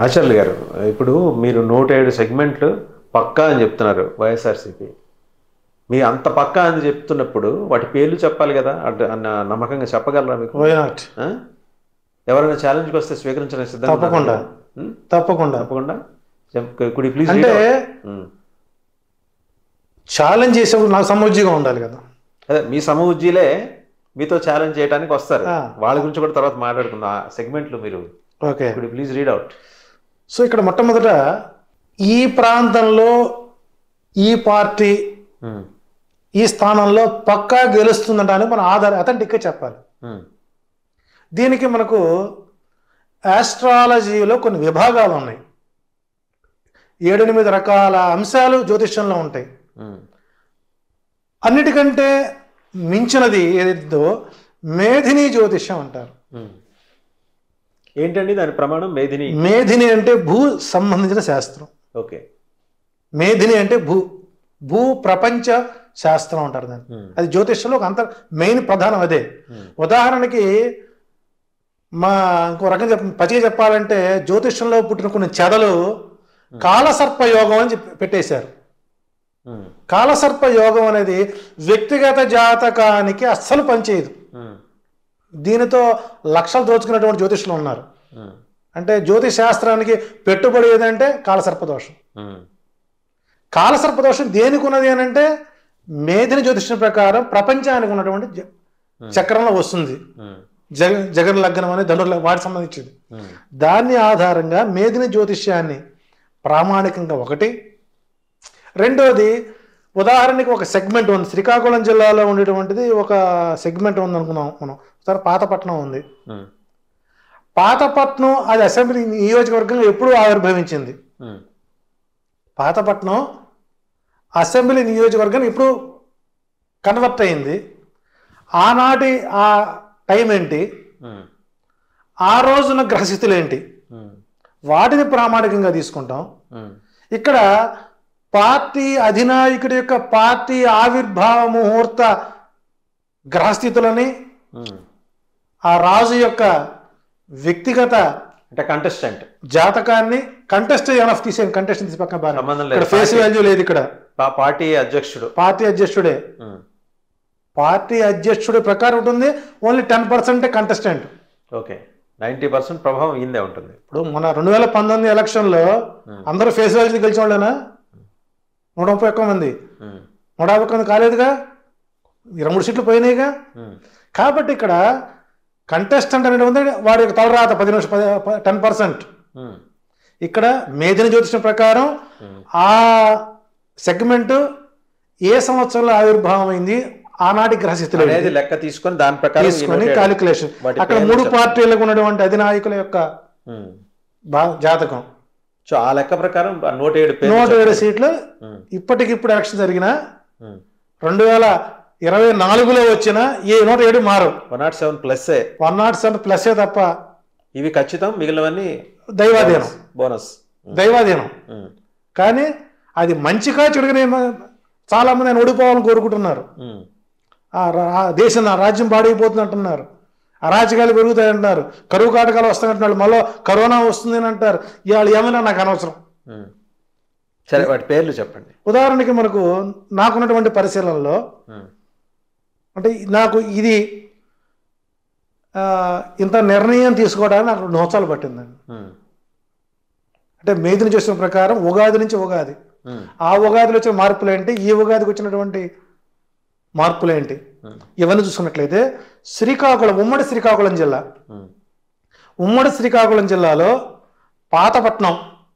ఆచార్యులు గారు ఇప్పుడు మీరు నూట ఏడు సెగ్మెంట్లు పక్కా అని చెప్తున్నారు వైఎస్ఆర్సీపీ మీ అంత పక్కా అని చెప్తున్నప్పుడు వాటి పేర్లు చెప్పాలి కదా అడ్డ అన్న నమ్మకంగా చెప్పగలరా మీకు వై నాట్ ఆ? ఎవరైనా ఛాలెంజ్కి వస్తే స్వీకరించడానికి సిద్ధంగా ఉన్నారా? తప్పకుండా. ఉం? తప్పకుండా తప్పకుండా కుడి ప్లీజ్ అంటే ఛాలెంజ్ చేసేప్పుడు నాకు సమృద్ధిగా ఉండాలి కదా అదే మీ సమూజ్జీలే మీతో ఛాలెంజ్ చేయడానికి వస్తారు ఆ. వాళ్ళ గురించి కూడా తర్వాత మాట్లాడుకుందాం ఆ సెగ్మెంట్లు మీరు ఓకే కుడి ప్లీజ్ రీడ్ అవుట్ సో ఇక్కడ మొట్టమొదట ఈ ప్రాంతంలో ఈ పార్టీ ఈ స్థానంలో పక్కా గెలుస్తుందంటే మన ఆధార అథెంటిక్గా చెప్పాలి దీనికి మనకు ఆస్ట్రాలజీలో కొన్ని విభాగాలు ఉన్నాయి ఏడెనిమిది రకాల అంశాలు జ్యోతిష్యంలో ఉంటాయి అన్నిటికంటే మించినది ఏదో మేధిని జ్యోతిష్యం అంటారు ఏంటండి దాని ప్రమాణం మేధిని మేధిని అంటే భూ సంబంధించిన శాస్త్రం ఓకే మేధిని అంటే భూ భూ ప్రపంచ శాస్త్రం అంటారు దాన్ని అది జ్యోతిష్యంలో ఒక అంత మెయిన్ ప్రధానం అదే ఉదాహరణకి మా ఇంకో రకం చెప్ప పచ్చిగా చెప్పాలంటే జ్యోతిష్యంలో పుట్టిన కొన్ని చెదలు కాలసర్ప యోగం అని చెప్పి పెట్టేశారు కాలసర్ప యోగం అనేది వ్యక్తిగత జాతకానికి అస్సలు పనిచేయదు దీనితో లక్షలు దోచుకున్నటువంటి జ్యోతిష్యులు ఉన్నారు అంటే జ్యోతిష్ శాస్త్రానికి పెట్టుబడి ఏదంటే కాలసర్ప దోషం కాలసర్ప దోషం దేనికి ఉన్నది అని అంటే మేధిని జ్యోతిష్యం ప్రకారం ప్రపంచానికి ఉన్నటువంటి జ- చక్రంలో వస్తుంది జగ జగన్ లగ్నం అనే ధనుర్ వాటికి సంబంధించింది దాన్ని ఆధారంగా మేధిని జ్యోతిష్యాన్ని ప్రామాణికంగా ఒకటి రెండోది ఉదాహరణకి ఒక సెగ్మెంట్ ఉంది శ్రీకాకుళం జిల్లాలో ఉండేటువంటిది ఒక సెగ్మెంట్ ఉంది అనుకున్నాం మనం సరే పాతపట్నం ఉంది పాతపట్నం అది అసెంబ్లీ నియోజకవర్గంగా ఎప్పుడూ ఆవిర్భవించింది పాతపట్నం అసెంబ్లీ నియోజకవర్గం ఇప్పుడు కన్వర్ట్ అయింది ఆనాటి ఆ టైం ఏంటి ఆ రోజున గ్రహస్థితులు ఏంటి వాటిని ప్రామాణికంగా తీసుకుంటాం ఇక్కడ పార్టీ అధినాయకుడి యొక్క పార్టీ ఆవిర్భావ ముహూర్త గ్రహస్థితులని ఆ రాజు యొక్క వ్యక్తిగత అంటే కంటెస్టెంట్ జాతకాన్ని కంటెస్ట్ ఎనఫ్ తీసేయండి కంటెస్ట్ తీసి పక్కన బాగా సంబంధం లేదు. ఇక్కడ ఫేస్ వాల్యూ లేదు ఇక్కడ పార్టీ అధ్యక్షుడు పార్టీ అధ్యక్షుడే పార్టీ అధ్యక్షుడి ప్రకారం ఉంటుంది only ten percent contestant okay ninety percent ప్రభావం ఈందే ఉంటుంది ఇప్పుడు మన రెండు వేల పంతొమ్మిది ఎలక్షన్లో అందరూ ఫేస్ వాల్యూ గెలిచిన వాళ్ళేనా నూట ముప్పై ఒక్క మంది నూట యాభై ఒక్క మంది కాలేదుగా ఇరవై మూడు సీట్లు పోయినాయిగా కాబట్టి ఇక్కడ కంటెస్టెంట్ అనేటువంటి వాడి యొక్క తలరాత పది నిమిషం టెన్ పర్సెంట్ ఇక్కడ మేధిన జ్యోతిషం ప్రకారం ఆ సెగ్మెంట్ ఏ సంవత్సరంలో ఆవిర్భావం అయింది ఆనాటి గ్రహస్థితిలో అనేది లెక్క తీసుకొని దాని ప్రకారం తీసుకొని ఈ నూట ఏడు- కాలిక్యులేషన్ వాటి అక్కడ పేర్లు మూడు చెప్పండి. పార్టీలకు ఉన్నటువంటి అధినాయకుల యొక్క ఉమ్. బా- జాతకం సో ఆ లెక్క ప్రకారం ఆ నూట ఏడు పేర్లు నూట ఏడు చెప్పండి. సీట్లు ఉమ్. ఇప్పటికిప్పుడు ఎలక్షన్ జరిగిన ఉమ్. రెండు వేల ఇరవై నాలుగులో వచ్చిన ఈ నూట ఏడు మారు one nought seven plus one nought seven plus తప్ప ఇవి ఖచ్చితం మిగిలినవన్నీ దైవాధీనం బోనస్ దైవాధీనం ఉమ్. కానీ అది మంచిగా చెడుగానే చాలా మంది ఆయన ఓడిపోవాలని కోరుకుంటున్నారు ఉమ్. ఆ రా- ఆ దేశం ఆ రాజ్యం పాడైపోతుంది అంటున్నారు అరాచకాలు పెరుగుతాయి అంటున్నారు కరువు కాటకాలు వస్తాయంటున్నారు మళ్ళీ కరోనా వస్తుంది అని అంటారు ఇవాళ ఏమైనా నాకు అనవసరం ఉమ్. సరే వాటి పేర్లు చెప్పండి ఉదాహరణకి మనకు నాకున్నటువంటి పరిశీలనలో ఉమ్. అంటే నాకు ఇది ఆ, ఇంత నిర్ణయం తీసుకోవడానికి నాకు రెండు సంవత్సరాలు పట్టిందండి ఉమ్. అంటే మేదిని చేసిన ప్రకారం ఉగాది నుంచి ఉగాది ఉమ్. ఆ ఉగాదిలో వచ్చిన మార్పులు ఏంటి ఈ ఉగాదికి వచ్చినటువంటి మార్పులు ఏంటి ఉమ్. ఇవన్నీ చూసుకున్నట్లయితే శ్రీకాకుళం ఉమ్మడి శ్రీకాకుళం జిల్లా ఉమ్. ఉమ్మడి శ్రీకాకుళం జిల్లాలో పాతపట్నం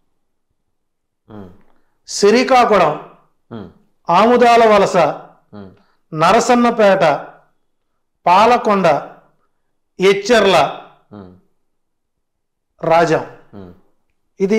ఉమ్. శ్రీకాకుళం ఉమ్. ఆముదాల వలస ఉమ్. నరసన్నపేట పాలకొండ ఎచ్చెర్ల ఉమ్. రాజం ఉమ్. ఇది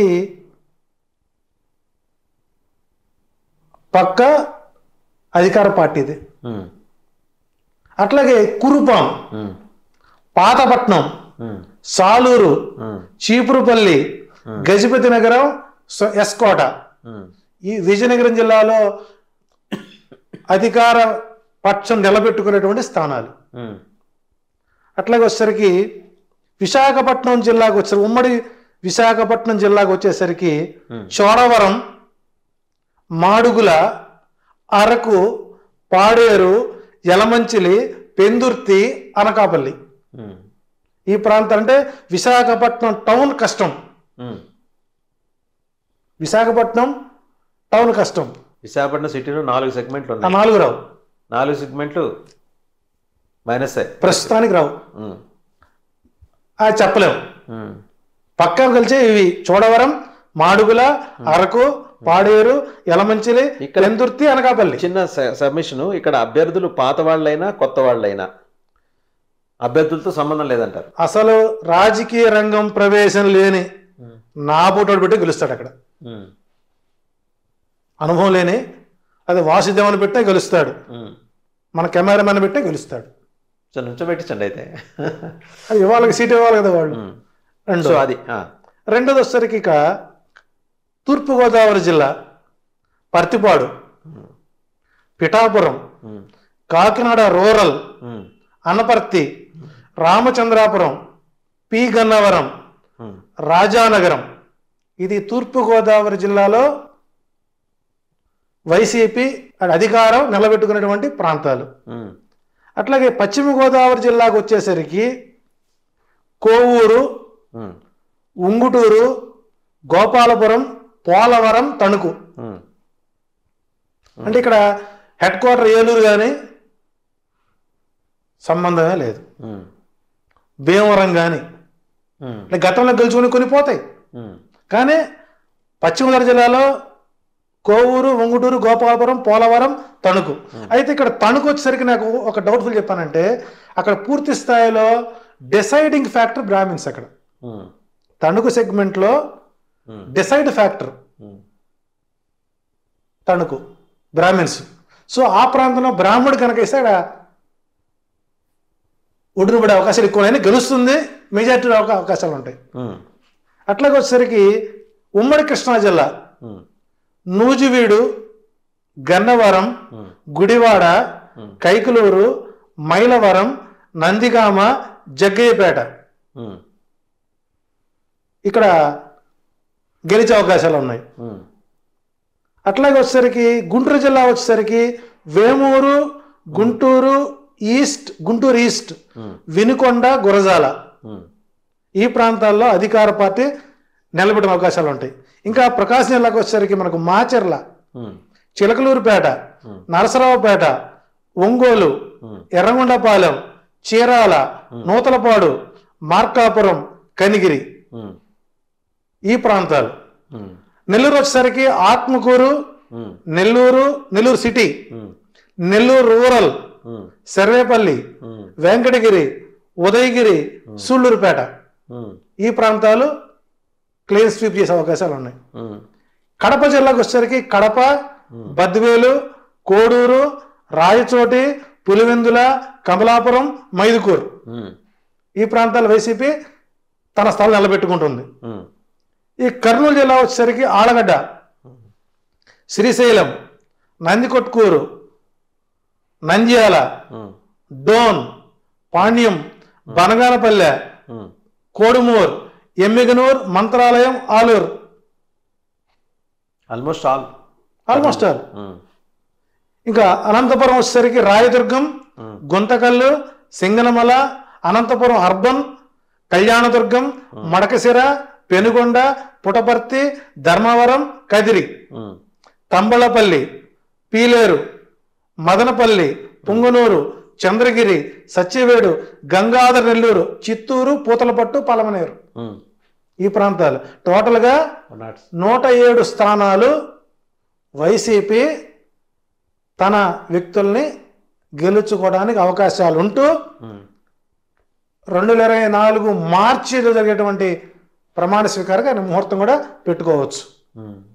పక్క అధికార పార్టీది ఉమ్. అట్లాగే కురుపాం ఉమ్. పాతపట్నం ఉమ్. సాలూరు ఉమ్. చీపురుపల్లి గజపతి నగరం స- ఎస్కోట ఉమ్. ఈ విజయనగరం జిల్లాలో అధికార పక్షం నిలబెట్టుకునేటువంటి స్థానాలు ఉమ్. అట్లాగే వచ్చేసరికి విశాఖపట్నం జిల్లాకు వచ్చే ఉమ్మడి విశాఖపట్నం జిల్లాకు వచ్చేసరికి ఉమ్. చోడవరం మాడుగుల అరకు పాడేరు యలమంచిలి పెందుర్తి అనకాపల్లి ఉమ్. ఈ ప్రాంతం అంటే విశాఖపట్నం టౌన్ కష్టం ఉమ్. విశాఖపట్నం టౌన్ కష్టం విశాఖపట్నం సిటీలో నాలుగు సెగ్మెంట్లు ఆ ఉన్నాయి నాలుగు రావు నాలుగు సెగ్మెంట్లు మైనసే ప్రస్తుతానికి రావు ఉమ్. అది చెప్పలేము ఉమ్. పక్కా కలిసే ఇవి చోడవరం మాడుగుల అరకు పాడేరు యలమంచిలి ఇక్కడ- పెందుర్తి అనకాపల్లి చిన్న సబ్మిషన్ ఇక్కడ అభ్యర్థులు పాత వాళ్ళైనా కొత్త వాళ్ళైనా అభ్యర్థులతో సంబంధం లేదంటారు అసలు రాజకీయ రంగం ప్రవేశం లేని నా పుట్టోడు పెట్టి గెలుస్తాడు అక్కడ ఉమ్. అనుభవం లేని అది వాసుదేవన్ పెట్టే గెలుస్తాడు ఉమ్. మన కెమెరామెన్ పెట్టే గెలుస్తాడు సో నుంచోబెట్టించండి అయితే అది ఇవ్వాలి సీట్ ఇవ్వాలి కదా వాళ్ళు ఉమ్. రెండు సో అది ఆ. రెండోది వచ్చేసరికి ఇక తూర్పుగోదావరి జిల్లా పర్తిపాడు పిఠాపురం ఉమ్. కాకినాడ రూరల్ ఉమ్. అనపర్తి రామచంద్రాపురం పి గన్నవరం ఉమ్. రాజానగరం ఇది తూర్పుగోదావరి జిల్లాలో వైసీపీ అధికారం నిలబెట్టుకున్నటువంటి ప్రాంతాలు ఉమ్. అట్లాగే పశ్చిమ గోదావరి జిల్లాకు వచ్చేసరికి కోవూరు ఉమ్. ఉంగుటూరు గోపాలపురం పోలవరం తణుకు ఉమ్. అంటే ఇక్కడ హెడ్ క్వార్టర్ ఏలూరు కానీ సంబంధమే లేదు ఉమ్. భీమవరం కానీ ఉమ్. అంటే గతంలో గెలుచుకుని కొన్ని పోతాయి ఉమ్. కానీ పశ్చిమ గోదావరి జిల్లాలో కోవూరు ఉంగుటూరు గోపాలపురం పోలవరం తణుకు అయితే ఇక్కడ తణుకు వచ్చేసరికి నాకు ఒక డౌట్ఫుల్ చెప్పానంటే అక్కడ పూర్తి స్థాయిలో డిసైడింగ్ ఫ్యాక్టర్ బ్రాహ్మిన్స్ అక్కడ ఉమ్. తణుకు సెగ్మెంట్లో ఉమ్. డిసైడ్ ఫ్యాక్టర్ ఉమ్. తణుకు బ్రాహ్మిన్స్ సో ఆ ప్రాంతంలో బ్రాహ్మడు కనుక ఇస్తే అక్కడ ఒడిని పడే అవకాశాలు ఎక్కువ ఉన్నాయి. గెలుస్తుంది మెజార్టీ అవకా- అవకాశాలు ఉంటాయి ఉమ్. అట్లాగే వచ్చేసరికి ఉమ్మడి కృష్ణా జిల్లా ఉమ్. నూజివీడు గన్నవరం ఉమ్. గుడివాడ ఉమ్. కైకలూరు మైలవరం నందిగామ జగ్గయ్యపేట ఉమ్. ఇక్కడ గెలిచే అవకాశాలు ఉన్నాయి ఉమ్. అట్లాగే వచ్చేసరికి గుంటూరు జిల్లా వచ్చేసరికి వేమూరు గుంటూరు ఈస్ట్ గుంటూరు ఈస్ట్ ఉమ్. వినుకొండ గురజాల ఉమ్. ఈ ప్రాంతాల్లో అధికార పార్టీ నిలబెట్టిన అవకాశాలు ఉంటాయి ఇంకా ప్రకాశం జిల్లాకు వచ్చేసరికి మనకు మాచర్ల ఉమ్. చిలకలూరుపేట ఉమ్. నరసరావుపేట ఒంగోలు ఉమ్. ఎర్రగొండపాలెం చీరాల నూతలపాడు మార్కాపురం కనిగిరి ఉమ్. ఈ ప్రాంతాలు ఉమ్. నెల్లూరు వచ్చేసరికి ఆత్మకూరు ఉమ్. నెల్లూరు నెల్లూరు సిటీ ఉమ్. నెల్లూరు రూరల్ ఉమ్. సర్వేపల్లి ఉమ్. వెంకటగిరి ఉదయగిరి సూళ్ళూరుపేట ఉమ్. ఈ ప్రాంతాలు క్లీన్ స్వీప్ చేసే అవకాశాలు ఉన్నాయి ఉమ్. కడప జిల్లాకు వచ్చేసరికి కడప బద్వేలు కోడూరు రాయచోటి పులివెందుల కమలాపురం మైదుకూరు ఉమ్. ఈ ప్రాంతాల వైసీపీ తన స్థలం నిలబెట్టుకుంటుంది ఉమ్. ఈ కర్నూలు జిల్లా వచ్చేసరికి ఆలగడ్డ శ్రీశైలం నందికొట్కూరు నంద్యాల ఉమ్. డోన్ పాణ్యం బనగానపల్లె ఉమ్. Kodumur Yemmiganur Mantralayam Alur almost all almost all ఉమ్. ఇంకా అనంతపురం వచ్చేసరికి రాయదుర్గం ఉమ్. గుంతకల్లు సింగనమల అనంతపురం అర్బన్ కళ్యాణదుర్గం మడకశిర పెనుగొండ పుటపర్తి ధర్మవరం కదిరి ఉమ్. తంబళపల్లి పీలేరు మదనపల్లి పుంగనూరు చంద్రగిరి సత్యవేడు గంగాధర నెల్లూరు చిత్తూరు పూతలపట్టు పలమనేరు ఉమ్. ఈ ప్రాంతాలు టోటల్గా One not- నూట ఏడు స్థానాలు వైసీపీ తన వ్యక్తుల్ని గెలుచుకోవడానికి అవకాశాలు ఉంటూ ఉమ్. రెండు వేల ఇరవై నాలుగు మార్చిలో జరిగేటువంటి ప్రమాణ స్వీకారంగా ఆయన ముహూర్తం కూడా పెట్టుకోవచ్చు ఉమ్.